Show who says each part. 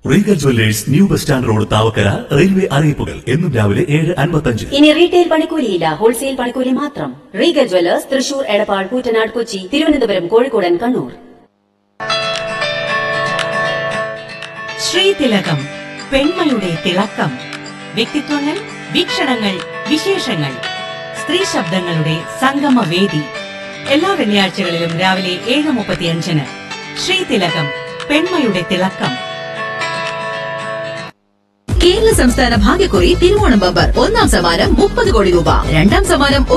Speaker 1: Regal jewellers new bus stand road Thavakkara railway അറിയിപ്പുകൾ എന്നും രാവിലെ ഏഴ് അൻപത്തഞ്ച്
Speaker 2: ഇനി റീറ്റെയിൽ പണിക്കൂലിയില്ല ഹോൾസെയിൽ പണിക്കൂലി മാത്രം റീഗൽ ജ്വല്ലേഴ്സ് തൃശൂർ എടപ്പാൾ കൂറ്റനാട് കൊച്ചി തിരുവനന്തപുരം കോഴിക്കോടൻ കണ്ണൂർ
Speaker 3: ശ്രീതിലകം പെൺമയുടെ തിളക്കം വ്യക്തിത്വങ്ങൾ വീക്ഷണങ്ങൾ വിശേഷങ്ങൾ സ്ത്രീ ശബ്ദങ്ങളുടെ സംഗമവേദി എല്ലാ വെള്ളിയാഴ്ചകളിലും രാവിലെ ഏഴ് മുപ്പത്തിയഞ്ചിന് ശ്രീതിലകം പെൺമയുടെ തിളക്കം
Speaker 4: കേരള സംസ്ഥാന ഭാഗ്യക്കുറി തിരുവോണം ബമ്പർ ഒന്നാം സമ്മാനം മുപ്പത് കോടി രൂപ രണ്ടാം സമ്മാനം